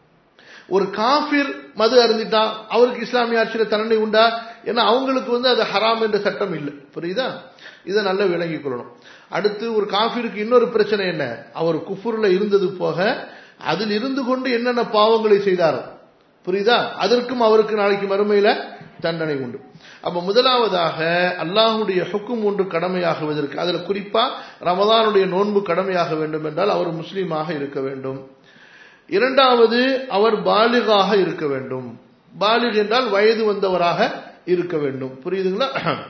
ஒரு காஃபிர் மது அருந்திட்டான் அவருக்கு இஸ்லாமிய ஆட்சியில தண்டனை உண்டா ஏன்னா அவங்களுக்கு வந்து அது ஹராம் என்ற சட்டம் இல்லை புரியுதா இதை நல்லா விளங்கிக் கொள்ளணும் அடுத்து ஒரு காஃபிருக்கு இன்னொரு பிரச்சனை என்ன அவர் குஃபுர்ல இருந்தது போக அதில் இருந்து கொண்டு என்னென்ன பாவங்களை செய்தாரோ புரியுதா அதற்கும் அவருக்கு நாளைக்கு மறுமையில தண்டனை உண்டு அப்ப முதலாவதாக அல்லாஹுடைய ஹுக்கும் ஒன்று கடமையாகுவதற்கு அதுல குறிப்பா ரமதானுடைய நோன்பு கடமையாக வேண்டும் என்றால் அவர் முஸ்லீமாக இருக்க வேண்டும் இரண்டாவது அவர் பாலிகாக இருக்க வேண்டும் பாலிக் என்றால் வயது வந்தவராக இருக்க வேண்டும் புரியுதுங்களா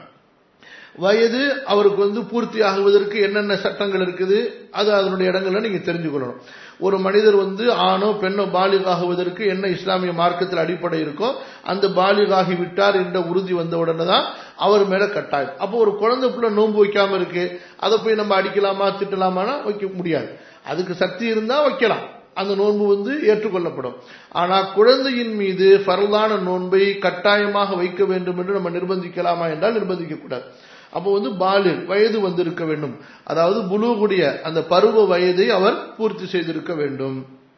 வயது அவருக்கு வந்து பூர்த்தி ஆகுவதற்கு என்னென்ன சட்டங்கள் இருக்குது அது அதனுடைய இடங்கள்ல நீங்க தெரிஞ்சுக்கொள்ளணும் ஒரு மனிதர் வந்து ஆணோ பெண்ணோ பாலிகாகுவதற்கு என்ன இஸ்லாமிய மார்க்கத்தில் அடிப்படை இருக்கோ அந்த பாலிகாகி விட்டார் என்ற உறுதி வந்த உடனே தான் அவர் மேல கட்டாயம் அப்போ ஒரு குழந்தை புள்ள நோன்பு வைக்காம இருக்கு அதை போய் நம்ம அடிக்கலாமா திட்டலாமான்னா வைக்க முடியாது அதுக்கு சக்தி இருந்தா வைக்கலாம் அந்த நோன்பு வந்து ஏற்றுக்கொள்ளப்படும் ஆனா குழந்தையின் மீது ஃபரலான நோன்பை கட்டாயமாக வைக்க வேண்டும் என்று நம்ம நிர்பந்திக்கலாமா என்றால் நிர்பந்திக்க கூடாது அப்போ வந்து பாலிர் வயது வந்திருக்க வேண்டும் அதாவது புலூகுடைய அந்த பருவ வயதை அவர் பூர்த்தி செய்திருக்க வேண்டும்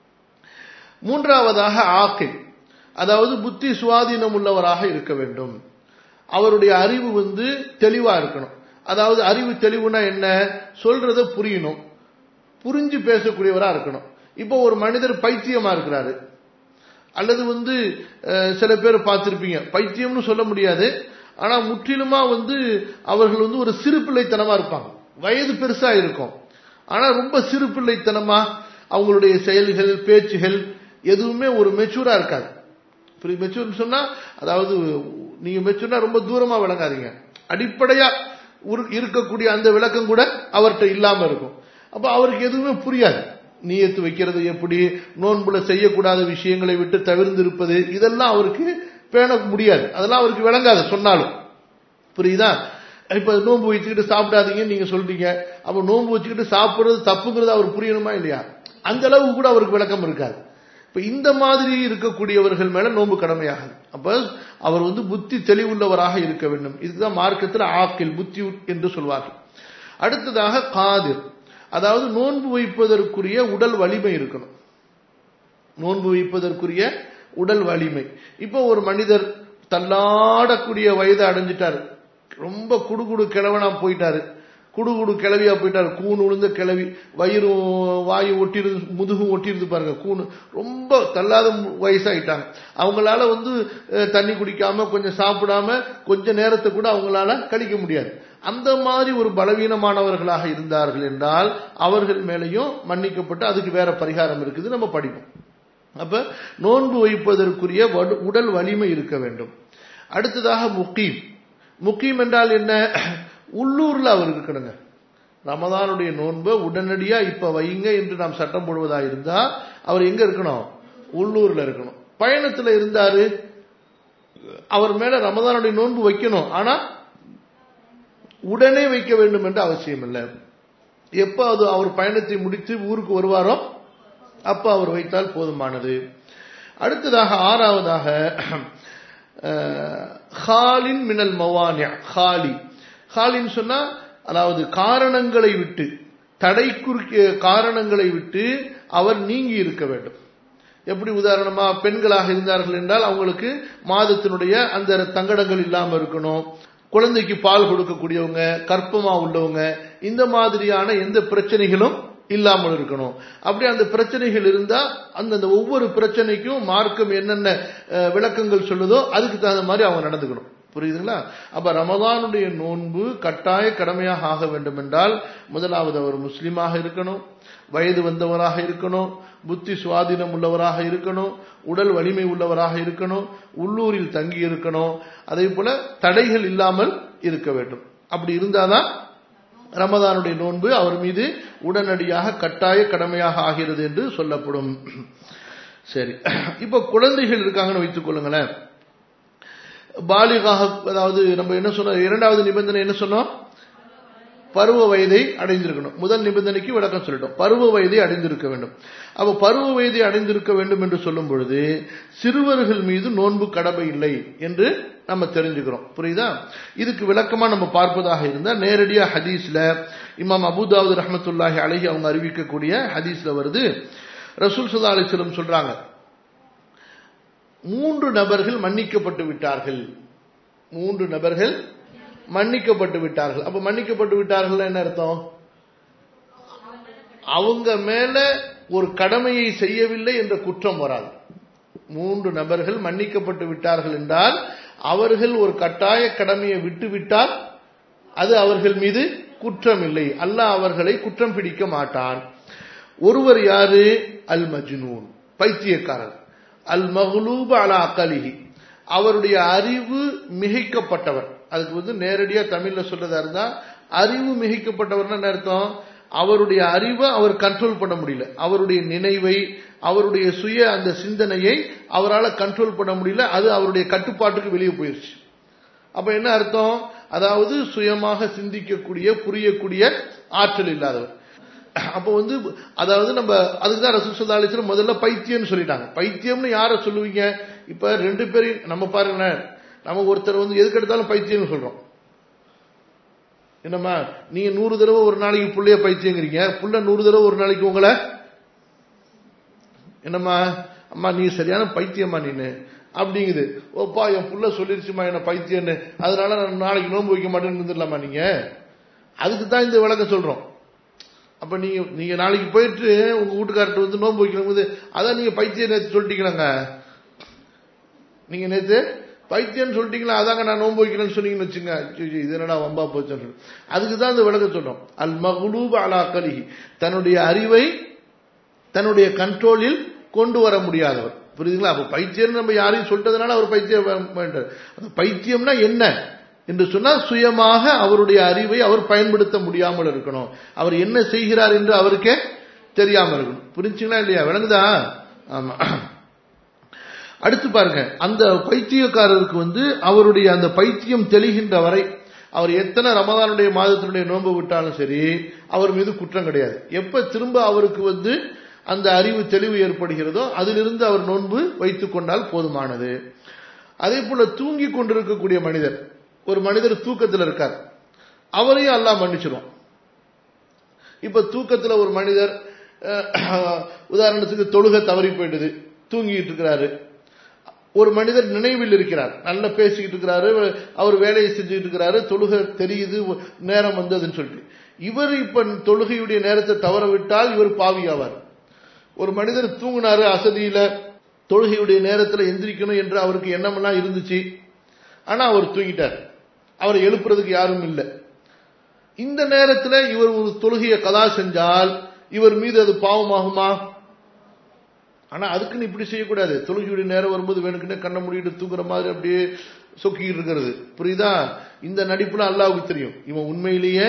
மூன்றாவதாக ஆக்கில் அதாவது புத்தி சுவாதீனம் உள்ளவராக இருக்க வேண்டும் அவருடைய அறிவு வந்து தெளிவா இருக்கணும் அதாவது அறிவு தெளிவுனா என்ன சொல்றத புரியணும் புரிஞ்சு பேசக்கூடியவரா இருக்கணும் இப்போ ஒரு மனிதர் பைத்தியமா இருக்கிறாரு அல்லது வந்து சில பேர் பார்த்திருப்பீங்க பைத்தியம்னு சொல்ல முடியாது ஆனா முற்றிலுமா வந்து அவர்கள் வந்து ஒரு சிறு பிள்ளைத்தனமா இருப்பாங்க வயது பெருசா இருக்கும் ஆனா ரொம்ப சிறு பிள்ளைத்தனமா அவங்களுடைய செயல்கள் பேச்சுகள் எதுவுமே ஒரு மெச்சூரா இருக்காது மெச்சூர் சொன்னா அதாவது நீங்க மெச்சூர்னா ரொம்ப தூரமா விளங்காதீங்க அடிப்படையா இருக்கக்கூடிய அந்த விளக்கம் கூட அவர்கிட்ட இல்லாம இருக்கும் அப்ப அவருக்கு எதுவுமே புரியாது நீயத்து வைக்கிறது எப்படி நோன்புல செய்யக்கூடாத விஷயங்களை விட்டு தவிர்ந்து இருப்பது இதெல்லாம் அவருக்கு பேண முடியாது அதெல்லாம் அவருக்கு விளங்காது சொன்னாலும் புரியுதா இப்ப நோன்பு வச்சுக்கிட்டு சாப்பிடாதீங்கன்னு நீங்க சொல்றீங்க அப்ப நோன்பு வச்சுக்கிட்டு சாப்பிடுறது தப்புங்கிறது அவர் புரியணுமா இல்லையா அந்த அளவுக்கு கூட அவருக்கு விளக்கம் இருக்காது இப்ப இந்த மாதிரி இருக்கக்கூடியவர்கள் மேல நோன்பு கடமையாகுது அப்ப அவர் வந்து புத்தி தெளிவுள்ளவராக இருக்க வேண்டும் இதுதான் மார்க்கத்தில் ஆக்கில் புத்தி என்று சொல்வார்கள் அடுத்ததாக காதிர் அதாவது நோன்பு வைப்பதற்குரிய உடல் வலிமை இருக்கணும் நோன்பு வைப்பதற்குரிய உடல் வலிமை இப்போ ஒரு மனிதர் தள்ளாடக்கூடிய வயதை அடைஞ்சிட்டாரு ரொம்ப குடுகுடு கிழவனா போயிட்டாரு குடுகுடு கிளவியா போயிட்டாரு கூணு விழுந்த கிளவி வயிறும் வாயு ஒட்டிருந்து முதுகும் ஒட்டிருந்து பாருங்க கூணு ரொம்ப தள்ளாத வயசாயிட்டாங்க அவங்களால வந்து தண்ணி குடிக்காம கொஞ்சம் சாப்பிடாம கொஞ்ச நேரத்தை கூட அவங்களால கழிக்க முடியாது அந்த மாதிரி ஒரு பலவீனமானவர்களாக இருந்தார்கள் என்றால் அவர்கள் மேலேயும் மன்னிக்கப்பட்டு அதுக்கு வேற பரிகாரம் இருக்குது நம்ம படிப்போம் அப்ப நோன்பு வைப்பதற்குரிய உடல் வலிமை இருக்க வேண்டும் அடுத்ததாக முக்கீம் முக்கீம் என்றால் என்ன உள்ளூர்ல அவர் இருக்கணுங்க ரமதானுடைய நோன்பை உடனடியா இப்ப வைங்க என்று நாம் சட்டம் போடுவதா இருந்தா அவர் எங்க இருக்கணும் உள்ளூர்ல இருக்கணும் பயணத்துல இருந்தாரு அவர் மேல ரமதானுடைய நோன்பு வைக்கணும் ஆனா உடனே வைக்க வேண்டும் என்று அவசியம் இல்லை எப்ப அது அவர் பயணத்தை முடித்து ஊருக்கு வருவாரோ அப்ப அவர் வைத்தால் போதுமானது அடுத்ததாக ஆறாவதாக ஹாலின் மினல் மவானியா ஹாலி ஹாலின் சொன்னா அதாவது காரணங்களை விட்டு தடை குறுக்கிய காரணங்களை விட்டு அவர் நீங்கி இருக்க வேண்டும் எப்படி உதாரணமா பெண்களாக இருந்தார்கள் என்றால் அவங்களுக்கு மாதத்தினுடைய அந்த தங்கடங்கள் இல்லாம இருக்கணும் குழந்தைக்கு பால் கொடுக்கக்கூடியவங்க கற்பமா உள்ளவங்க இந்த மாதிரியான எந்த பிரச்சனைகளும் இல்லாமல் இருக்கணும் அப்படி அந்த பிரச்சனைகள் இருந்தா அந்தந்த ஒவ்வொரு பிரச்சனைக்கும் மார்க்கம் என்னென்ன விளக்கங்கள் சொல்லுதோ அதுக்கு தகுந்த மாதிரி அவங்க நடந்துக்கணும் புரியுதுங்களா அப்ப ரமதானுடைய நோன்பு கட்டாய கடமையாக ஆக வேண்டும் என்றால் முதலாவது அவர் முஸ்லீமாக இருக்கணும் வயது வந்தவராக இருக்கணும் புத்தி சுவாதீனம் உள்ளவராக இருக்கணும் உடல் வலிமை உள்ளவராக இருக்கணும் உள்ளூரில் தங்கி இருக்கணும் அதே போல தடைகள் இல்லாமல் இருக்க வேண்டும் அப்படி இருந்தாதான் ரமதானுடைய நோன்பு அவர் மீது உடனடியாக கட்டாய கடமையாக ஆகிறது என்று சொல்லப்படும் சரி இப்ப குழந்தைகள் இருக்காங்கன்னு வைத்துக் கொள்ளுங்களேன் பாலிகாக அதாவது நம்ம என்ன சொன்னோம் இரண்டாவது நிபந்தனை என்ன சொன்னோம் பருவ வயதை அடைந்திருக்கணும் முதல் நிபந்தனைக்கு விளக்கம் சொல்லிட்டோம் பருவ வயதை அடைந்திருக்க வேண்டும் அப்ப பருவ வயதை அடைந்திருக்க வேண்டும் என்று சொல்லும் பொழுது சிறுவர்கள் மீது நோன்பு கடமை இல்லை என்று நம்ம தெரிஞ்சுக்கிறோம் புரியுதா இதுக்கு விளக்கமா நம்ம பார்ப்பதாக இருந்தா நேரடியா ஹதீஸ்ல இமாம் அபுதாவுத் ரஹமத்துல்லாஹி அழகி அவங்க அறிவிக்கக்கூடிய ஹதீஸ்ல வருது ரசூல் சதா அலிஸ்லம் சொல்றாங்க மூன்று நபர்கள் மன்னிக்கப்பட்டு விட்டார்கள் மூன்று நபர்கள் மன்னிக்கப்பட்டு விட்டார்கள் அப்ப மன்னிக்கப்பட்டு விட்டார்கள் என்ன அர்த்தம் அவங்க மேல ஒரு கடமையை செய்யவில்லை என்ற குற்றம் வராது மூன்று நபர்கள் மன்னிக்கப்பட்டு விட்டார்கள் என்றால் அவர்கள் ஒரு கட்டாய கடமையை விட்டு விட்டால் அது அவர்கள் மீது குற்றம் இல்லை அல்லாஹ் அவர்களை குற்றம் பிடிக்க மாட்டான் ஒருவர் யாரு அல் மஜ்னூன் பைத்தியக்காரர் அல் மஹ்லூப் அலா அக்கலிஹி அவருடைய அறிவு மிகைக்கப்பட்டவர் அதுக்கு வந்து நேரடியா தமிழ்ல சொல்றதா இருந்தா அறிவு மிகைக்கப்பட்டவர்னு என்ன அர்த்தம் அவருடைய அறிவை அவர் கண்ட்ரோல் பண்ண முடியல அவருடைய நினைவை அவருடைய சுய அந்த சிந்தனையை அவரால் கண்ட்ரோல் பண்ண முடியல அது அவருடைய கட்டுப்பாட்டுக்கு வெளியே போயிருச்சு அப்ப என்ன அர்த்தம் அதாவது சுயமாக சிந்திக்கக்கூடிய புரியக்கூடிய ஆற்றல் இல்லாதவர் அப்போ வந்து அதாவது நம்ம அதுக்கு தான் ரசூல் சல்லா அலிஸ்லம் முதல்ல பைத்தியம்னு சொல்லிட்டாங்க பைத்தியம்னு யாரை சொல்லுவீங்க இப்ப ரெண்டு பேரையும் நம்ம பாருங்களேன் நம்ம ஒருத்தர் வந்து எதுக்கு எடுத்தாலும் பைத்தியம்னு சொல்றோம் என்னம்மா நீங்க நூறு தடவை ஒரு நாளைக்கு புள்ளைய பைத்தியங்கிறீங்க புள்ள நூறு தடவை ஒரு நாளைக்கு உங்களை என்னம்மா அம்மா நீ சரியான பைத்தியம்மா நீனு அப்படிங்குது ஓப்பா என் புள்ள சொல்லிருச்சுமா என்ன பைத்தியன்னு அதனால நான் நாளைக்கு நோன்பு வைக்க மாட்டேன்னு இருந்துடலாமா நீங்க அதுக்கு தான் இந்த விளக்க சொல்றோம் அப்ப நீங்க நீங்க நாளைக்கு போயிட்டு உங்க வீட்டுக்காரர்கிட்ட வந்து நோன்பு வைக்கணும் போது அதான் நீங்க பைத்தியம் நேற்று சொல்லிட்டீங்களாங்க நீங்க நேற்று பைத்தியம்னு சொல்லிட்டீங்களா அதாங்க நான் நோன்பு வைக்கிறேன்னு சொன்னீங்கன்னு வச்சுங்க இது என்னடா வம்பா போச்சுன்னு அதுக்கு தான் இந்த விளக்க சொல்றோம் அல் மகுலூப் அலா கலிஹி தன்னுடைய அறிவை தன்னுடைய கண்ட்ரோலில் கொண்டு வர முடியாதவர் புரியுதுங்களா அப்ப பைத்தியம் நம்ம யாரையும் சொல்றதுனால அவர் பைத்தியம் வேண்டார் அந்த பைத்தியம்னா என்ன என்று சொன்னால் சுயமாக அவருடைய அறிவை அவர் பயன்படுத்த முடியாமல் இருக்கணும் அவர் என்ன செய்கிறார் என்று அவருக்கே தெரியாமல் இருக்கணும் புரிஞ்சுங்களா இல்லையா விளங்குதா ஆமா அடுத்து பாருங்க அந்த பைத்தியக்காரருக்கு வந்து அவருடைய அந்த பைத்தியம் தெளிகின்ற வரை அவர் எத்தனை ரமதானுடைய மாதத்தினுடைய நோன்பு விட்டாலும் சரி அவர் மீது குற்றம் கிடையாது எப்ப திரும்ப அவருக்கு வந்து அந்த அறிவு தெளிவு ஏற்படுகிறதோ அதிலிருந்து அவர் நோன்பு வைத்துக் கொண்டால் போதுமானது அதே போல தூங்கி கொண்டிருக்கக்கூடிய மனிதர் ஒரு மனிதர் தூக்கத்தில் இருக்கார் அவரையும் அல்லாஹ் மன்னிச்சிடும் இப்ப தூக்கத்தில் ஒரு மனிதர் உதாரணத்துக்கு தொழுகை தவறி போயிடுது தூங்கிட்டு இருக்கிறாரு ஒரு மனிதர் நினைவில் இருக்கிறார் நல்லா பேசிக்கிட்டு இருக்கிறாரு அவர் வேலையை செஞ்சுட்டு இருக்கிறாரு தொழுகை தெரியுது நேரம் வந்ததுன்னு சொல்லிட்டு இவர் இப்ப தொழுகையுடைய நேரத்தை தவற விட்டால் இவர் பாவியாவார் ஒரு மனிதர் தூங்கினாரு அசதியில தொழுகையுடைய நேரத்தில் எந்திரிக்கணும் என்று அவருக்கு எண்ணமெல்லாம் இருந்துச்சு ஆனா அவர் தூங்கிட்டார் அவரை எழுப்புறதுக்கு யாரும் இல்லை இந்த நேரத்தில் இவர் ஒரு தொழுகையை கதா செஞ்சால் இவர் மீது அது பாவமாகுமா ஆனா அதுக்குன்னு இப்படி செய்யக்கூடாது தொழுகையுடைய நேரம் வரும்போது வேணுக்குன்னு கண்ணை மூடிட்டு தூங்குற மாதிரி அப்படியே சொக்கிட்டு இருக்கிறது புரியுதா இந்த நடிப்புல அல்லாவுக்கு தெரியும் இவன் உண்மையிலேயே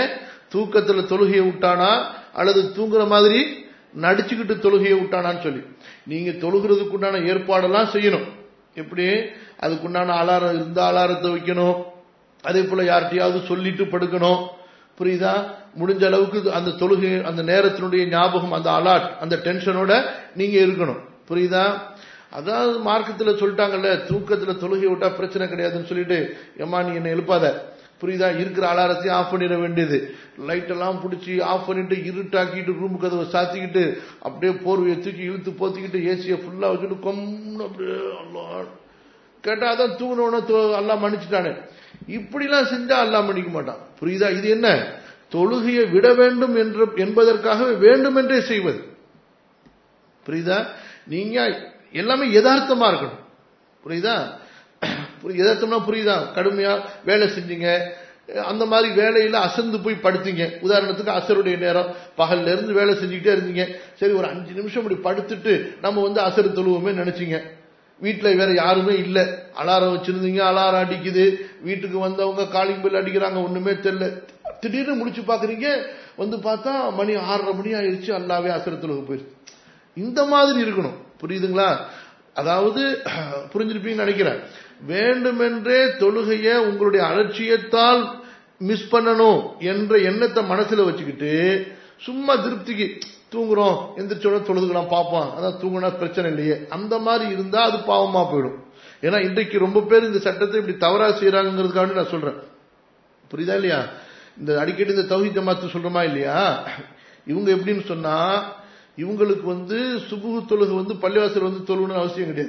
தூக்கத்துல தொழுகையை விட்டானா அல்லது தூங்குற மாதிரி நடிச்சுக்கிட்டு தொழுகையை விட்டானான்னு சொல்லி நீங்க தொழுகிறதுக்குண்டான ஏற்பாடெல்லாம் செய்யணும் எப்படி அதுக்குண்டான அலாரம் இருந்த அலாரத்தை வைக்கணும் அதே போல யார்கிட்டயாவது சொல்லிட்டு படுக்கணும் புரியுதா முடிஞ்ச அளவுக்கு அந்த தொழுகை அந்த நேரத்தினுடைய ஞாபகம் அந்த அலாட் அந்த டென்ஷனோட நீங்க இருக்கணும் புரியுதா அதாவது மார்க்கத்துல சொல்லிட்டாங்கல்ல தூக்கத்துல தொழுகை விட்டா பிரச்சனை கிடையாதுன்னு சொல்லிட்டு ஏமா நீ என்ன எழுப்பாத புரியுதா இருக்கிற அலாரத்தையும் ஆஃப் பண்ணிட வேண்டியது லைட் எல்லாம் பிடிச்சி ஆஃப் பண்ணிட்டு இருட்டாக்கிட்டு ரூம் கதவை சாத்திக்கிட்டு அப்படியே போர்வையை தூக்கி இழுத்து போத்திக்கிட்டு ஏசியை ஃபுல்லா வச்சுட்டு கொம்னு அப்படியே அல்லா கேட்டா அதான் தூங்கினோன்னு எல்லாம் மன்னிச்சுட்டானே இப்படிலாம் செஞ்சா அல்லாஹ் மன்னிக்க மாட்டான் புரியுதா இது என்ன தொழுகையை விட வேண்டும் என்று என்பதற்காகவே வேண்டும் என்றே செய்வது புரியுதா நீங்க எல்லாமே யதார்த்தமா இருக்கணும் புரியுதா யதார்த்தம்னா புரியுதா கடுமையா வேலை செஞ்சீங்க அந்த மாதிரி வேலையில அசந்து போய் படுத்தீங்க உதாரணத்துக்கு அசருடைய நேரம் பகல்ல இருந்து வேலை செஞ்சுக்கிட்டே இருந்தீங்க சரி ஒரு அஞ்சு நிமிஷம் இப்படி படுத்துட்டு நம்ம வந்து அசரு தொழுவோமே நினைச்சீங்க வீட்டுல வேற யாருமே இல்ல அலாரம் வச்சிருந்தீங்க அலாரம் அடிக்குது வீட்டுக்கு வந்தவங்க காலிங் பில் அடிக்கிறாங்க ஒண்ணுமே தெரியல திடீர்னு முடிச்சு பாக்குறீங்க வந்து பார்த்தா மணி ஆறரை மணி ஆயிடுச்சு அல்லாவே அசரத்துல போயிருச்சு இந்த மாதிரி இருக்கணும் புரியுதுங்களா அதாவது புரிஞ்சிருப்பீங்கன்னு நினைக்கிறேன் வேண்டுமென்றே தொழுகைய உங்களுடைய அலட்சியத்தால் மிஸ் பண்ணணும் என்ற எண்ணத்தை மனசுல வச்சுக்கிட்டு சும்மா திருப்திக்கு தூங்குறோம் எந்திரிச்சோட தொழுதுக்கலாம் பார்ப்போம் அதான் தூங்குனா பிரச்சனை இல்லையே அந்த மாதிரி இருந்தா அது பாவமா போயிடும் ஏன்னா இன்றைக்கு ரொம்ப பேர் இந்த சட்டத்தை இப்படி தவறா செய்யறாங்கிறதுக்காக நான் சொல்றேன் புரியுதா இல்லையா இந்த அடிக்கடி இந்த தௌஹி ஜமாத்து சொல்றோமா இல்லையா இவங்க எப்படின்னு சொன்னா இவங்களுக்கு வந்து சுபுகு தொழுகு வந்து பள்ளிவாசல் வந்து தொழுகணும்னு அவசியம் கிடையாது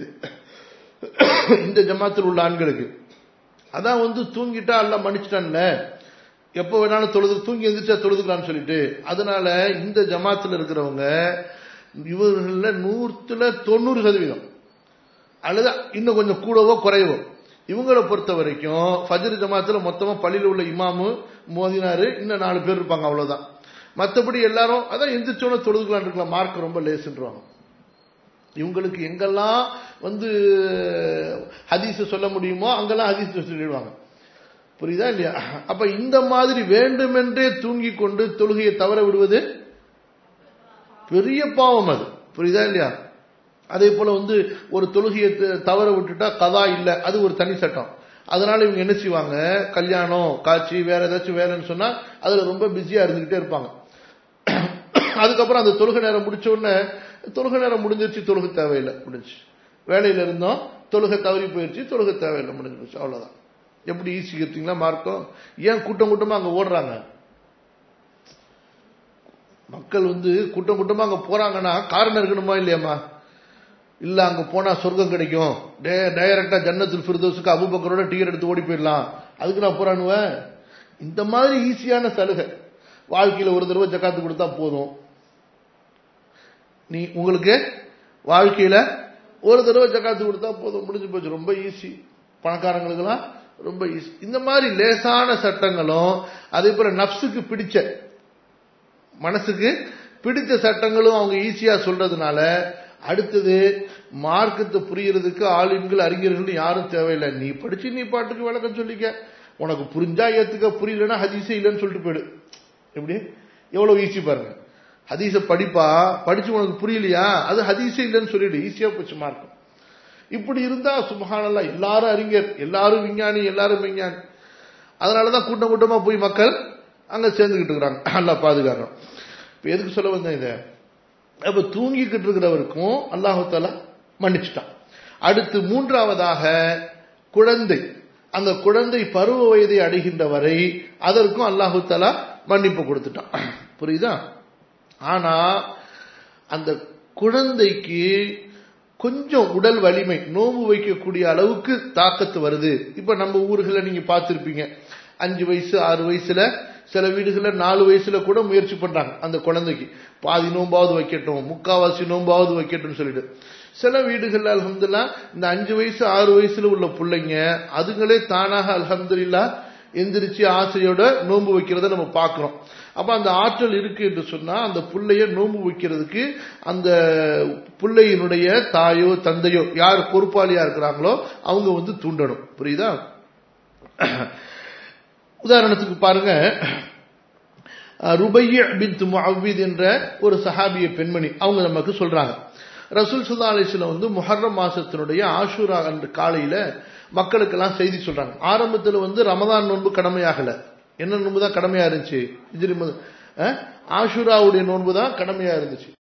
இந்த ஜமாத்தில் உள்ள ஆண்களுக்கு அதான் வந்து தூங்கிட்டா எல்லாம் மன்னிச்சிட்டான்ல எப்போ வேணாலும் தொழுது தூங்கி எந்திரிச்சா தொழுதுக்கலாம்னு சொல்லிட்டு அதனால இந்த ஜமாத்துல இருக்கிறவங்க இவர்கள நூற்றுல தொண்ணூறு சதவீதம் அல்லது இன்னும் கொஞ்சம் கூடவோ குறையவோ இவங்களை பொறுத்த வரைக்கும் ஃபஜர் ஜமாத்துல மொத்தமா பள்ளியில் உள்ள இமாமு மோதினாரு இன்னும் நாலு பேர் இருப்பாங்க அவ்வளவுதான் மற்றபடி எல்லாரும் அதான் எந்திரிச்சோட தொழுதுக்கலாம் இருக்கலாம் மார்க் ரொம்ப லேசுன்றாங்க இவங்களுக்கு எங்கெல்லாம் வந்து ஹதீஸ் சொல்ல முடியுமோ அங்கெல்லாம் ஹதீஸ் சொல்லிடுவாங்க புரியுதா இல்லையா அப்ப இந்த மாதிரி வேண்டுமென்றே தூங்கி கொண்டு தொழுகையை தவற விடுவது பெரிய பாவம் அது புரியுதா இல்லையா அதே போல வந்து ஒரு தொழுகையை தவற விட்டுட்டா கதா இல்லை அது ஒரு தனி சட்டம் அதனால இவங்க என்ன செய்வாங்க கல்யாணம் காட்சி வேற ஏதாச்சும் வேலைன்னு சொன்னா அதுல ரொம்ப பிஸியா இருந்துகிட்டே இருப்பாங்க அதுக்கப்புறம் அந்த தொழுகை நேரம் முடிச்ச உடனே தொழுகை நேரம் முடிஞ்சிருச்சு தொழுகை தேவையில்லை முடிஞ்சு வேலையில இருந்தோம் தொழுகை தவறி போயிடுச்சு தொழுகை தேவையில்லை முடிஞ்சிருச்சு அவ்வளவுதான் எப்படி ஈஸி கத்தீங்களா மார்க்கம் ஏன் கூட்டம் கூட்டமா அங்க ஓடுறாங்க மக்கள் வந்து கூட்டம் கூட்டமா அங்க போறாங்கன்னா காரணம் இருக்கணுமா இல்லையாமா இல்ல அங்க போனா சொர்க்கம் கிடைக்கும் டைரக்டா ஜன்னத்தில் ஃபிர்தோஸுக்கு அபுபக்கரோட டிக்கெட் எடுத்து ஓடி போயிடலாம் அதுக்கு நான் போறானுவேன் இந்த மாதிரி ஈஸியான சலுகை வாழ்க்கையில ஒரு தடவை ஜக்காத்து கொடுத்தா போதும் நீ உங்களுக்கு வாழ்க்கையில ஒரு தடவை ஜக்காத்து கொடுத்தா போதும் முடிஞ்சு போச்சு ரொம்ப ஈஸி பணக்காரங்களுக்கெல்லாம் ரொம்ப ஈஸி இந்த மாதிரி லேசான சட்டங்களும் அதே போல நப்சுக்கு பிடிச்ச மனசுக்கு பிடித்த சட்டங்களும் அவங்க ஈஸியா சொல்றதுனால அடுத்தது மார்க்கத்தை புரியறதுக்கு ஆளுங்கள் அறிஞர்கள் யாரும் தேவையில்லை நீ படிச்சு நீ பாட்டுக்கு விளக்கம் சொல்லிக்க உனக்கு புரிஞ்சா ஏத்துக்க புரியலன்னா ஹதீஸே இல்லைன்னு சொல்லிட்டு போயிடு எப்படி எவ்வளவு ஈஸி பாருங்க ஹதீஸ படிப்பா படிச்சு உனக்கு புரியலையா அது ஹதீஸே இல்லைன்னு சொல்லிடு ஈஸியா போச்சு மார்க்கம் இப்படி இருந்தா சுபஹானல்லா எல்லாரும் அறிஞர் எல்லாரும் விஞ்ஞானி எல்லாரும் விஞ்ஞானி அதனாலதான் கூட்டம் கூட்டமா போய் மக்கள் அங்க சேர்ந்துகிட்டு இருக்கிறாங்க நல்லா பாதுகாக்கணும் இப்ப எதுக்கு சொல்ல வந்தேன் இதை அப்ப தூங்கிக்கிட்டு இருக்கிறவருக்கும் அல்லாஹால மன்னிச்சுட்டான் அடுத்து மூன்றாவதாக குழந்தை அந்த குழந்தை பருவ வயதை அடைகின்ற வரை அதற்கும் அல்லாஹு தலா மன்னிப்பு கொடுத்துட்டான் புரியுதா ஆனா அந்த குழந்தைக்கு கொஞ்சம் உடல் வலிமை நோம்பு வைக்கக்கூடிய அளவுக்கு தாக்கத்து வருது இப்ப நம்ம ஊர்களை நீங்க பார்த்திருப்பீங்க அஞ்சு வயசு ஆறு வயசுல சில வீடுகள்ல நாலு வயசுல கூட முயற்சி பண்றாங்க அந்த குழந்தைக்கு பாதி நோம்பாவது வைக்கட்டும் முக்காவாசி நோம்பாவது வைக்கட்டும் சொல்லிட்டு சில வீடுகள்ல அலமதுல்லா இந்த அஞ்சு வயசு ஆறு வயசுல உள்ள பிள்ளைங்க அதுங்களே தானாக அலமதுல்லா எந்திரிச்சு ஆசையோட நோன்பு வைக்கிறத நம்ம பார்க்கிறோம் அப்ப அந்த ஆற்றல் இருக்கு என்று சொன்னா அந்த புள்ளைய நோன்பு வைக்கிறதுக்கு அந்த புள்ளையினுடைய தாயோ தந்தையோ யார் பொறுப்பாளியா இருக்கிறாங்களோ அவங்க வந்து தூண்டணும் புரியுதா உதாரணத்துக்கு பாருங்க ருபைய பின் முஅவ்வித் என்ற ஒரு சஹாபிய பெண்மணி அவங்க நமக்கு சொல்றாங்க ரசூல் சுல்லா அலிஸ்ல வந்து முஹர்ரம் மாசத்தினுடைய ஆஷூரா அன்று காலையில மக்களுக்கெல்லாம் செய்தி சொல்றாங்க ஆரம்பத்தில் வந்து ரமதான் நோன்பு கடமையாகல என்ன நோன்பு தான் கடமையா இருந்துச்சு ஹிஜ்ரி ஆஷூராவுடைய நோன்பு தான் கடமையா இருந்துச்சு